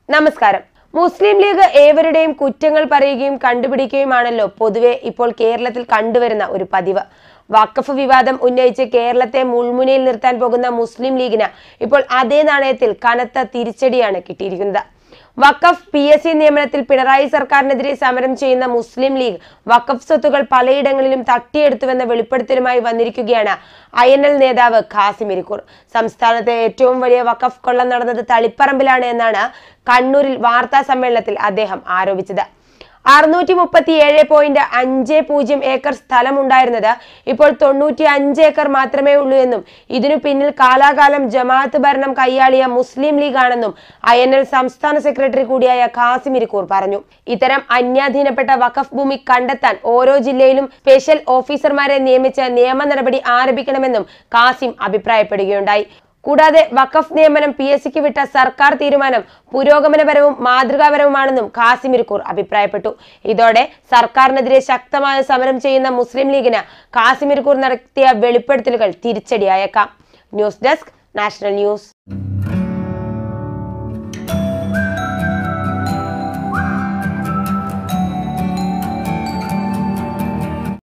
നമസ്കാരം മുസ്ലിം ലീഗ് ഏവരുടെയും കുറ്റങ്ങൾ പറയുകയും കണ്ടുപിടിക്കുകയുമാണല്ലോ പൊതുവെ ഇപ്പോൾ കേരളത്തിൽ കണ്ടുവരുന്ന ഒരു പതിവ് വഖഫ് വിവാദം ഉന്നയിച്ച് കേരളത്തെ മുൾമുനയിൽ നിർത്താൻ പോകുന്ന മുസ്ലിം ലീഗിന് ഇപ്പോൾ അതേ നാണയത്തിൽ കനത്ത തിരിച്ചടിയാണ് കിട്ടിയിരിക്കുന്നത് വഖഫ് പി എസ് സി നിയമനത്തിൽ പിണറായി സർക്കാരിനെതിരെ സമരം ചെയ്യുന്ന മുസ്ലിം ലീഗ് വഖഫ് സ്വത്തുകൾ പലയിടങ്ങളിലും തട്ടിയെടുത്തുവെന്ന വെളിപ്പെടുത്തലുമായി വന്നിരിക്കുകയാണ് ഐ എൻ എൽ നേതാവ് ഖാസിം ഇരിക്കൂർ സംസ്ഥാനത്തെ ഏറ്റവും വലിയ വഖഫ് കൊള്ള നടന്നത് തളിപ്പറമ്പിലാണ് എന്നാണ് കണ്ണൂരിൽ വാർത്താ സമ്മേളനത്തിൽ അദ്ദേഹം ആരോപിച്ചത് അറുന്നൂറ്റി മുപ്പത്തി ഏഴ് പോയിന്റ് അഞ്ച് പൂജ്യം ഏക്കർ സ്ഥലമുണ്ടായിരുന്നത് ഇപ്പോൾ തൊണ്ണൂറ്റി അഞ്ച് ഏക്കർ മാത്രമേ ഉള്ളൂ എന്നും ഇതിനു പിന്നിൽ കാലാകാലം ജമാഅത്ത് ഭരണം കൈയാളിയ മുസ്ലിം ലീഗ് ആണെന്നും ഐ എൻ എൽ സംസ്ഥാന സെക്രട്ടറി കൂടിയായ ഖാസിം ഇരിക്കൂർ പറഞ്ഞു ഇത്തരം അന്യാധീനപ്പെട്ട വഖഫ് ഭൂമി കണ്ടെത്താൻ ഓരോ ജില്ലയിലും സ്പെഷ്യൽ ഓഫീസർമാരെ നിയമിച്ച് നിയമ നടപടി ആരംഭിക്കണമെന്നും ഖാസിം അഭിപ്രായപ്പെടുകയുണ്ടായി കൂടാതെ വഖഫ് നിയമനം പി എസ് സിക്ക് വിട്ട സർക്കാർ തീരുമാനം പുരോഗമനപരവും മാതൃകാപരവുമാണെന്നും കാസിമിർക്കൂർ അഭിപ്രായപ്പെട്ടു ഇതോടെ സർക്കാരിനെതിരെ ശക്തമായ സമരം ചെയ്യുന്ന മുസ്ലിം ലീഗിന് കാസിമിർക്കൂർ നടത്തിയ വെളിപ്പെടുത്തലുകൾ തിരിച്ചടിയായേക്കാം ന്യൂസ് ഡെസ്ക് നാഷണൽ ന്യൂസ്